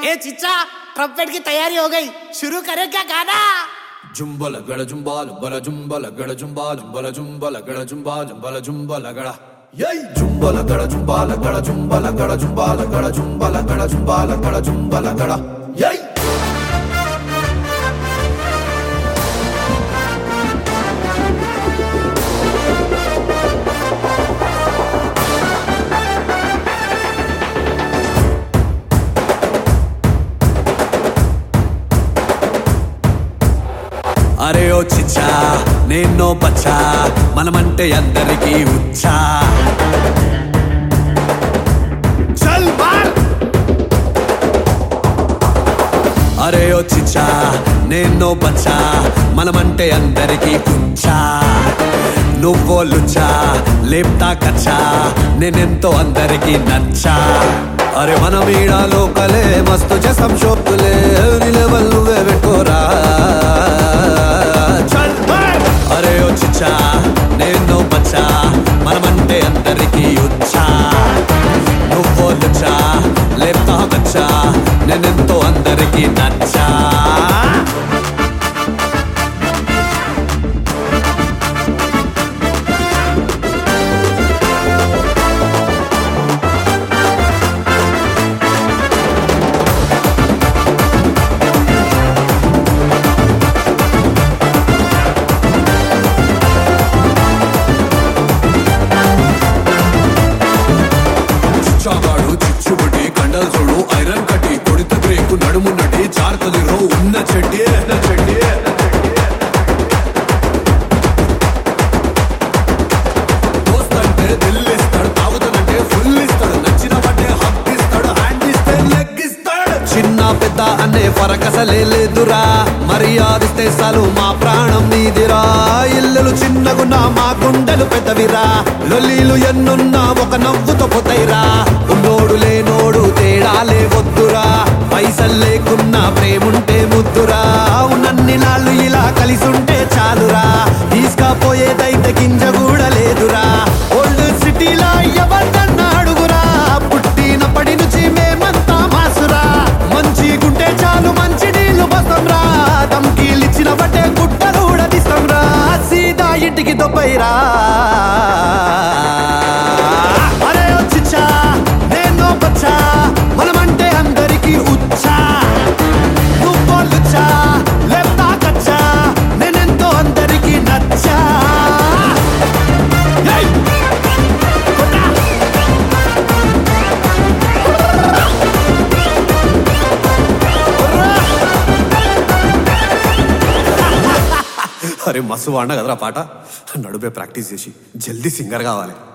ए चिच्चा trumpet की तैयारी हो गई शुरू करें क्या गाना జుంబల గడ జుంబాల బల జుంబల గడ జుంబాల బల జుంబల గడ జుంబాల బల జుంబల గడ యై జుంబల గడ జుంబాల గడ జుంబల గడ జుంబాల గడ జుంబల గడ జుంబాల గడ జుంబల గడ యై అరే ఓ చిచ్చా నేనో బచ్చా మనమంటే అందరికీ ఉచ్చా चल मार అరే ఓ చిచ్చా నేనో బచ్చా మనమంటే అందరికీ ఉచ్చా నువ్వో లుచ్చా లేప్తా కచ్చా నేనెంతో అందరికీ నచ్చా అరే మన మీడ లోకలే మస్తు చేసాం షోపులే నీ లెవెల్ నువ్వే పెట్టుకోరా चल मार అరే ఓ చిచ్చా నేను బచ్చా మనమంటే అందరికీ ఉచ్చా నువ్వో లుచ్చా లేపుతా బచ్చా నేనెంతో అందరికీ నచ్చా చిచ్చాగాడు చిచ్చుబడి కండలు చూడు ఐరన్ కట్టి కొడిత బ్రేకు నడుము నడి చార్తలి రో ఉన్న చెడ్డి ఉన్న చెడ్డి దోస్తంటే దిల్లిస్తాడు తాగుతానంటే ఫుల్ ఇస్తాడు నచ్చిన పట్టే హక్ ఇస్తాడు హ్యాండ్ ఇస్తే లెగ్ ఇస్తాడు చిన్న పెద్ద అనే ఫరకసలే లేదురా మర్యాదిస్తే చాలు మా ప్రాణం నీదిరా ఇల్లులు చిన్నగున్నా మా గుండెలు పెద్దవిరా లొల్లీలు ఎన్నున్నా ఒక నవ్వుతో పోతాయిరా ఉన్నోడు లేనోడు తేడాలే వద్దురా పైసలు లేకున్నా ప్రేముంటే ముద్దురా ఉన్నన్ని నాళ్ళు ఇలా కలిసుంటే చాలురా తీసుకపోయేదైతే గింజ కూడా లేదురా ఓల్డ్ సిటీలా ఎవరికన్నా అడుగురా పుట్టినప్పటి నుంచి మేమంతా మాసురా మంచి గుంటే చాలు మంచి నీళ్లు బసంరా దమ్కీలిచ్చిన బట్టే గుట్టలు కూడా తీస్తాంరా సీదా ఇంటికి దొబ్బైరా అరే ఓ చిచ్చా నేను బచ్చా మనమంటే అందరికీ ఉచ్చా నువ్వు లుచ్చా లేపుతా కచ్చా నేనెంతో అందరికీ నచ్చా ఏయ్! అరే మస్తు వాడినా కదరా పాట నడుపే ప్రాక్టీస్ చేసి జల్దీ సింగర్ కావాలి